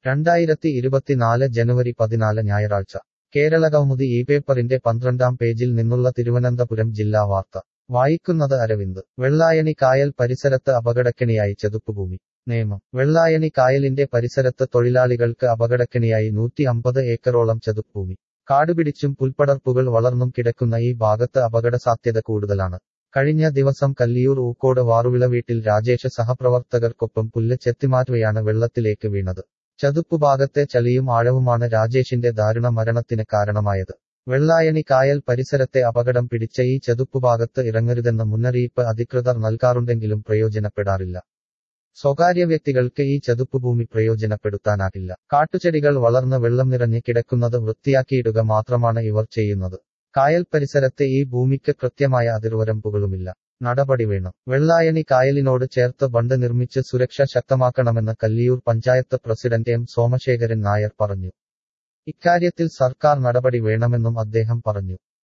രണ്ടായിരത്തി ഇരുപത്തിനാല് ജനുവരി പതിനാല് ഞായറാഴ്ച കേരളകൗമുദി ഈ പേപ്പറിന്റെ പന്ത്രണ്ടാം പേജിൽ നിന്നുള്ള തിരുവനന്തപുരം ജില്ലാ വാർത്ത വായിക്കുന്നത് അരവിന്ദ് വെള്ളായണി കായൽ പരിസരത്ത് അപകടക്കെണിയായി ചതുപ്പുഭൂമി നിയമം വെള്ളായണി കായലിന്റെ പരിസരത്ത് തൊഴിലാളികൾക്ക് അപകടക്കെണിയായി നൂറ്റി അമ്പത് ഏക്കറോളം ചതുപ്പുഭൂമി കാടുപിടിച്ചും പുൽപ്പടർപ്പുകൾ വളർന്നും കിടക്കുന്ന ഈ ഭാഗത്ത് അപകടസാധ്യത കൂടുതലാണ് കഴിഞ്ഞ ദിവസം കല്ലിയൂർ ഊക്കോട് വാറുവിള വീട്ടിൽ രാജേഷ സഹപ്രവർത്തകർക്കൊപ്പം പുല്ല് ചെത്തിമാറ്റുകയാണ് വെള്ളത്തിലേക്ക് വീണത് ചതുപ്പുഭാഗത്തെ ചളിയും ആഴവുമാണ് രാജേഷിന്റെ ദാരുണ മരണത്തിന് കാരണമായത് വെള്ളായണി കായൽ പരിസരത്തെ അപകടം പിടിച്ച ഈ ചതുപ്പുഭാഗത്ത് ഇറങ്ങരുതെന്ന മുന്നറിയിപ്പ് അധികൃതർ നൽകാറുണ്ടെങ്കിലും പ്രയോജനപ്പെടാറില്ല സ്വകാര്യ വ്യക്തികൾക്ക് ഈ ചതുപ്പുഭൂമി പ്രയോജനപ്പെടുത്താനാകില്ല കാട്ടുചെടികൾ വളർന്ന് വെള്ളം നിറഞ്ഞ് കിടക്കുന്നത് വൃത്തിയാക്കിയിടുക മാത്രമാണ് ഇവർ ചെയ്യുന്നത് കായൽ പരിസരത്തെ ഈ ഭൂമിക്ക് കൃത്യമായ അതിർവരമ്പുകളുമില്ല നടപടി വേണം വെള്ളായണി കായലിനോട് ചേർത്ത് ബണ്ട് നിർമ്മിച്ച് സുരക്ഷ ശക്തമാക്കണമെന്ന് കല്ലിയൂർ പഞ്ചായത്ത് പ്രസിഡന്റ് എം സോമശേഖരൻ നായർ പറഞ്ഞു ഇക്കാര്യത്തിൽ സർക്കാർ നടപടി വേണമെന്നും അദ്ദേഹം പറഞ്ഞു